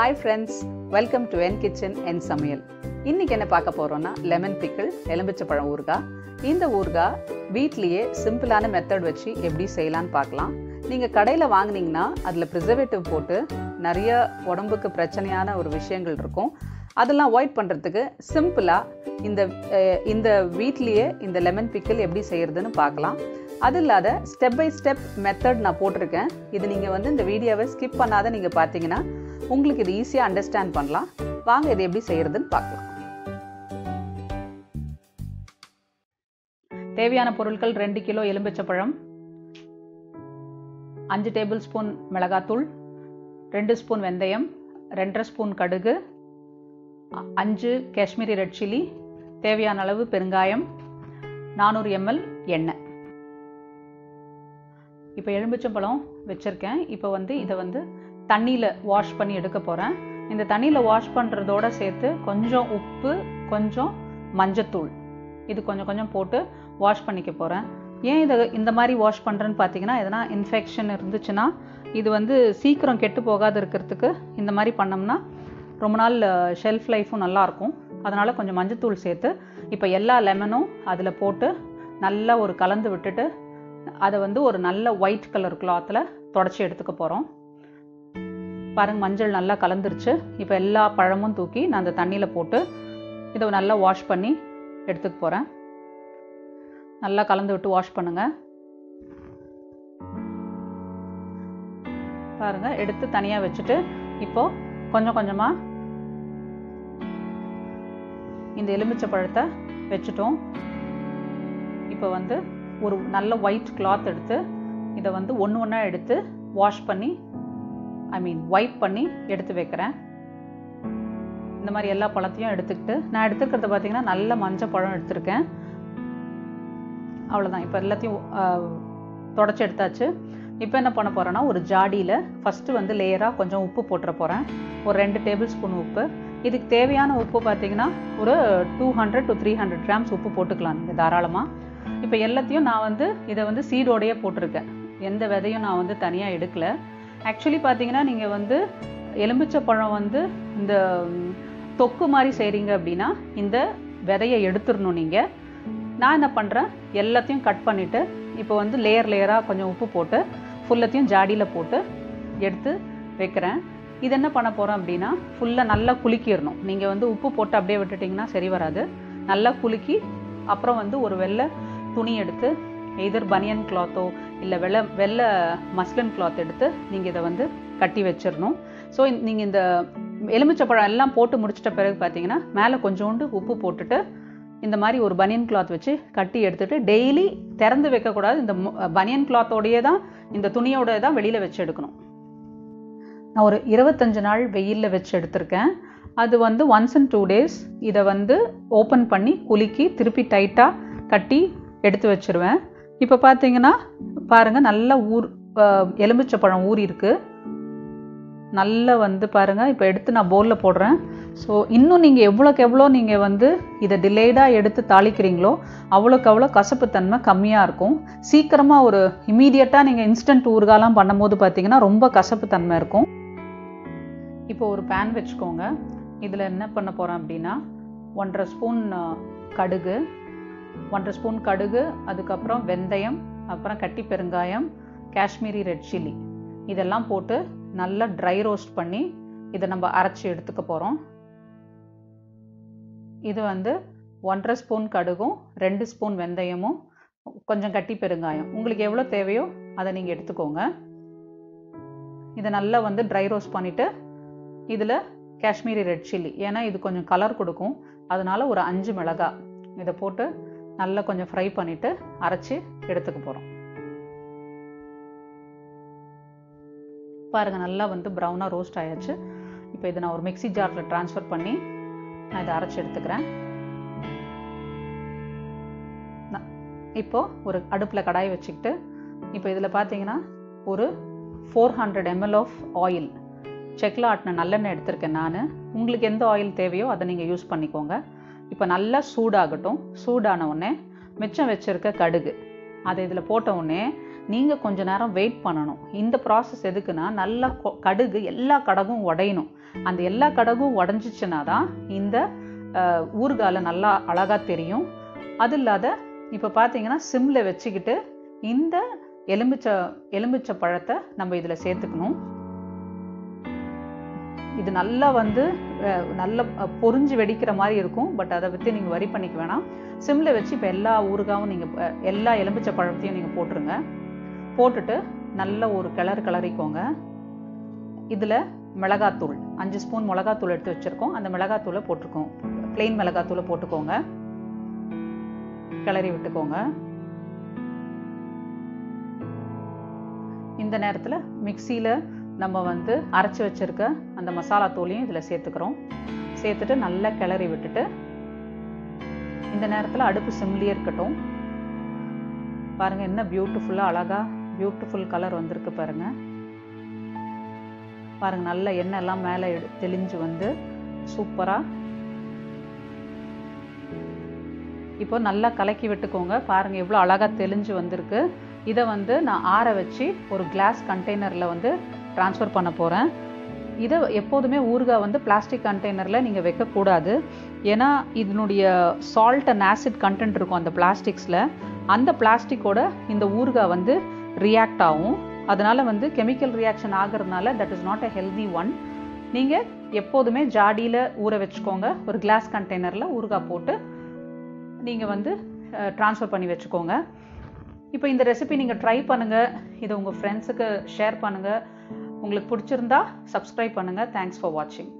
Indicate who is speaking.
Speaker 1: hi friends welcome to என் kitchen என் சமையல் இன்னைக்கு என்ன பார்க்க போறோம்னா லெமன் பிக்கிள் எலும்பிச்சப்பழம் ஊறுகாய் இந்த ஊறுகாய் வீட்லேயே சிம்பிளான மெத்தட் வச்சு எப்படி செய்யலாம்னு பார்க்கலாம் நீங்கள் கடையில் வாங்குனீங்கன்னா அதில் ப்ரிசர்வேட்டிவ் போட்டு நிறைய உடம்புக்கு பிரச்சனையான ஒரு விஷயங்கள் இருக்கும் அதெல்லாம் அவாய்ட் பண்ணுறதுக்கு சிம்பிளாக இந்த அஹ், இந்த வீட்லேயே இந்த லெமன் பிக்கிள் எப்படி செய்யறதுன்னு பார்க்கலாம் அது இல்லாத ஸ்டெப் பை ஸ்டெப் மெத்தட் நான் போட்டிருக்கேன் இது நீங்கள் வந்து இந்த வீடியோவை ஸ்கிப் பண்ணாத நீங்கள் பார்த்தீங்கன்னா உங்களுக்கு இது ஈஸியாக அண்டர்ஸ்டாண்ட் பண்ணலாம் வாங்க இது எப்படி செய்யறதுன்னு பார்க்கலாம் தேவையான பொருட்கள் ரெண்டு கிலோ எலும்பிச்சப்பழம் அஞ்சு டேபிள் ஸ்பூன் மிளகாத்தூள் ரெண்டு ஸ்பூன் வெந்தயம் ரெண்டரை ஸ்பூன் கடுகு அ- அஞ்சு காஷ்மீரி ரெட் சில்லி தேவையான அளவு பெருங்காயம் நானூறு எம்எல் எண்ணெய் இப்போ எலும்பிச்சம்பழம் வச்சுருக்கேன் இப்போ வந்து இதை வந்து தண்ணியில் வாஷ் பண்ணி எடுக்க போகிறேன் இந்த தண்ணியில் வாஷ் பண்ணுறதோட சேர்த்து கொஞ்சம் உப்பு கொஞ்சம் மஞ்சத்தூள் இது கொஞ்சம் கொஞ்சம் போட்டு வாஷ் பண்ணிக்க போகிறேன் ஏன் இதை இந்த மாதிரி வாஷ் பண்ணுறேன்னு பார்த்தீங்கன்னா எதனா இன்ஃபெக்ஷன் இருந்துச்சுன்னா இது வந்து சீக்கிரம் கெட்டு போகாது இருக்கிறதுக்கு இந்த மாதிரி பண்ணோம்னா ரொம்ப நாள் ஷெல்ஃப் லைஃபும் நல்லாயிருக்கும் அதனால் கொஞ்சம் மஞ்சத்தூள் சேர்த்து இப்போ எல்லா லெமனும் அதில் போட்டு நல்லா ஒரு கலந்து விட்டுட்டு அதை வந்து ஒரு நல்ல ஒயிட் கலர் கிளாத்தில் தொடச்சி எடுத்துக்க போகிறோம் பாருங்க மஞ்சள் நல்லா கலந்துருச்சு இப்போ எல்லா பழமும் தூக்கி நான் அந்த தண்ணியில் போட்டு இதை நல்லா வாஷ் பண்ணி எடுத்துக்க போகிறேன் நல்லா கலந்து விட்டு வாஷ் பண்ணுங்க பாருங்க எடுத்து தனியாக வச்சுட்டு இப்போ கொஞ்சம் கொஞ்சமாக இந்த எலுமிச்சை பழத்தை வச்சுட்டோம் இப்போ வந்து ஒரு நல்ல ஒயிட் கிளாத் எடுத்து இதை வந்து ஒன்று ஒன்றா எடுத்து வாஷ் பண்ணி ஐ மீன் வைப் பண்ணி எடுத்து வைக்கிறேன் இந்த மாதிரி எல்லா பழத்தையும் எடுத்துக்கிட்டு நான் எடுத்துக்கிறது பார்த்தீங்கன்னா நல்ல மஞ்சள் பழம் எடுத்திருக்கேன் அவ்வளோதான் இப்போ எல்லாத்தையும் தொடச்சி எடுத்தாச்சு இப்போ என்ன பண்ண போகிறேன்னா ஒரு ஜாடியில் ஃபஸ்ட்டு வந்து லேயராக கொஞ்சம் உப்பு போட்டுற போகிறேன் ஒரு ரெண்டு டேபிள் ஸ்பூன் உப்பு இதுக்கு தேவையான உப்பு பார்த்தீங்கன்னா ஒரு two hundred to three hundred grams உப்பு போட்டுக்கலாம் நீங்கள் தாராளமாக இப்போ எல்லாத்தையும் நான் வந்து இதை வந்து சீடோடையே போட்டிருக்கேன் எந்த விதையும் நான் வந்து தனியாக எடுக்கல ஆக்சுவலி பார்த்தீங்கன்னா நீங்கள் வந்து எலும்பிச்சை பழம் வந்து இந்த ம், தொக்கு மாதிரி செய்கிறீங்க அப்படின்னா இந்த விதையை எடுத்துடணும் நீங்கள் நான் என்ன பண்ணுறேன் எல்லாத்தையும் கட் பண்ணிவிட்டு இப்போ வந்து லேயர் லேயராக கொஞ்சம் உப்பு போட்டு ஃபுல்லத்தையும் ஜாடியில் போட்டு எடுத்து வைக்கிறேன் இது என்ன பண்ண போகிறோம் அப்படின்னா ஃபுல்லாக நல்லா குலுக்கிடணும் நீங்கள் வந்து உப்பு போட்டு அப்படியே விட்டுட்டிங்கன்னா சரி வராது நல்லா குலுக்கி அப்புறம் வந்து ஒரு வெள்ளை துணி எடுத்து எதர் பனியன் கிளாத்தோ இல்லை வெள்ளை வெள்ளை மஸ்லின் கிளாத் எடுத்து நீங்கள் இதை வந்து கட்டி வச்சிடணும் ஸோ நீங்கள் இந்த எலுமிச்சப்பழம் எல்லாம் போட்டு முடிச்சிட்ட பிறகு பார்த்தீங்கன்னா மேலே கொஞ்சோண்டு உப்பு போட்டுட்டு இந்த மாதிரி ஒரு பனியன் கிளாத் வச்சு கட்டி எடுத்துட்டு டெய்லி திறந்து வைக்கக்கூடாது இந்த பனியன் கிளாத்தோடையே தான் இந்த துணியோட தான் வெளியில் வச்சு எடுக்கணும் நான் ஒரு இருபத்தஞ்சு நாள் வெயிலில் வச்சு எடுத்திருக்கேன் அது வந்து ஒன்ஸ் அண்ட் டூ டேஸ் இதை வந்து ஓப்பன் பண்ணி குலுக்கி திருப்பி டைட்டாக கட்டி எடுத்து வச்சிருவேன் இப்போ பார்த்தீங்கன்னா பாருங்கள் நல்ல ஊர் எலுமிச்சை பழம் ஊறி இருக்கு நல்ல வந்து பாருங்கள் இப்போ எடுத்து நான் பவுலில் போடுறேன் ஸோ இன்னும் நீங்கள் எவ்வளோக்கு எவ்வளோ நீங்கள் வந்து இதை டிலேடாக எடுத்து தாளிக்கிறீங்களோ அவ்வளோக்கு அவ்வளோ கசப்புத்தன்மை கம்மியாக இருக்கும் சீக்கிரமாக ஒரு இமீடியட்டாக நீங்கள் இன்ஸ்டன்ட் ஊறுகாலாம் பண்ணும்போது பார்த்தீங்கன்னா ரொம்ப கசப்புத்தன்மை இருக்கும் இப்போ ஒரு பேன் வச்சுக்கோங்க இதில் என்ன பண்ண போகிறேன் அப்படின்னா ஒன்றரை ஸ்பூன் அஹ், கடுகு ஒன்றரை ஸ்பூன் கடுகு அதுக்கப்புறம் வெந்தயம் அப்புறம் கட்டி பெருங்காயம் காஷ்மீரி ரெட் சில்லி இதெல்லாம் போட்டு நல்லா ட்ரை ரோஸ்ட் பண்ணி இதை நம்ம அரைச்சி எடுத்துக்க போகிறோம் இது வந்து ஒன்றரை ஸ்பூன் கடுகும் ரெண்டு ஸ்பூன் வெந்தயமும் கொஞ்சம் கட்டி பெருங்காயம் உங்களுக்கு எவ்வளோ தேவையோ அதை நீங்கள் எடுத்துக்கோங்க இதை நல்லா வந்து ட்ரை ரோஸ்ட் பண்ணிவிட்டு இதில் காஷ்மீரி ரெட் சில்லி ஏன்னா இது கொஞ்சம் கலர் கொடுக்கும் அதனால ஒரு அஞ்சு மிளகாய் இதை போட்டு நல்லா கொஞ்சம் ஃப்ரை பண்ணிவிட்டு அரைச்சி எடுத்துக்க போகிறோம் பாருங்கள் நல்லா வந்து ப்ரௌனாக ரோஸ்ட் ஆயாச்சு இப்போ இதை நான் ஒரு மிக்ஸி ஜாரில் ட்ரான்ஸ்ஃபர் பண்ணி நான் இதை அரைச்சி எடுத்துக்கிறேன் நான் இப்போ ஒரு அடுப்பில் கடாய் வச்சுக்கிட்டு இப்போ இதில் பார்த்தீங்கன்னா ஒரு four hundred ML of oil செக்கில் ஆட்டின நல்லெண்ணெய் எடுத்திருக்கேன் நான் உங்களுக்கு எந்த ஆயில் தேவையோ அதை நீங்கள் யூஸ் பண்ணிக்கோங்க இப்போ நல்லா சூடாகட்டும் சூடான உடனே மிச்சம் வச்சுருக்க கடுகு அதை இதில் போட்ட உடனே நீங்கள் கொஞ்ச நேரம் வெயிட் பண்ணணும் இந்த ப்ராசஸ் எதுக்குன்னா நல்லா கொ- கடுகு எல்லா கடகும் உடையணும் அந்த எல்லா கடகும் உடஞ்சிச்சுனா தான் இந்த அஹ், ஊறுகால நல்லா அழகாக தெரியும் அது இல்லாத இப்போ பார்த்தீங்கன்னா சிம்மில் வச்சுக்கிட்டு இந்த எலுமிச்சை எலுமிச்சை பழத்தை நம்ம இதில் சேர்த்துக்கணும் இது நல்லா வந்து அஹ், நல்ல அஹ், பொரிஞ்சு வெடிக்கிற மாதிரி இருக்கும் பட் அதை பற்றி நீங்கள் வரி பண்ணிக்க வேணாம் சிம்மில் வச்சு இப்போ எல்லா ஊறுகாவும் நீங்கள் எல்லா எலுமிச்சை பழத்தையும் நீங்கள் போட்டுருங்க போட்டுட்டு நல்ல ஒரு கிளறு கிளறிக்கோங்க இதில் மிளகாத்தூள் அஞ்சு ஸ்பூன் மிளகாத்தூள் எடுத்து வச்சுருக்கோம் அந்த மிளகாத்தூளை போட்டுக்கோம் plain மிளகாத்தூளை போட்டுக்கோங்க கிளறி விட்டுக்கோங்க இந்த நேரத்தில் மிக்சியில் நம்ம வந்து அரைச்சி வச்சிருக்க அந்த மசாலா தூளையும் இதில் சேர்த்துக்கிறோம் சேர்த்துட்டு நல்லா கிளறி விட்டுட்டு இந்த நேரத்தில் அடுப்பு சிம்லியே இருக்கட்டும் பாருங்க என்ன பியூட்டிஃபுல்லாக அழகா பியூட்டிஃபுல் கலர் வந்திருக்கு பாருங்க பாருங்க நல்ல எண்ணெய் எல்லாம் மேலே எடு- தெளிஞ்சு வந்து சூப்பராக இப்போ நல்லா கலக்கி விட்டுக்கோங்க பாருங்க எவ்வளோ அழகா தெளிஞ்சு வந்திருக்கு இதை வந்து நான் ஆற வச்சு ஒரு கிளாஸ் கண்டெய்னரில் வந்து ட்ரான்ஸ்ஃபர் பண்ண போகிறேன் இதை எப்போதுமே ஊறுகாய் வந்து பிளாஸ்டிக் கண்டெய்னரில் நீங்கள் வைக்கக்கூடாது ஏன்னா இதனுடைய சால்ட் அண்ட் ஆசிட் கண்டென்ட் இருக்கும் அந்த பிளாஸ்டிக்ஸில் அந்த பிளாஸ்டிக்கோட இந்த ஊறுகாய் வந்து ரியாக்ட் ஆகும் அதனால வந்து கெமிக்கல் ரியாக்ஷன் ஆகிறதுனால that is not a healthy one நீங்கள் எப்போதுமே ஜாடியில் ஊற வச்சுக்கோங்க ஒரு கிளாஸ் கண்டெய்னரில் ஊறுகாய் போட்டு நீங்கள் வந்து ட்ரான்ஸ்ஃபர் பண்ணி வச்சுக்கோங்க இப்போ இந்த ரெசிபி நீங்கள் ட்ரை பண்ணுங்கள் இதை உங்கள் ஃப்ரெண்ட்ஸுக்கு ஷேர் பண்ணுங்கள் உங்களுக்கு பிடிச்சிருந்தா சப்ஸ்கிரைப் பண்ணுங்கள் தேங்க்ஸ் ஃபார் வாட்சிங்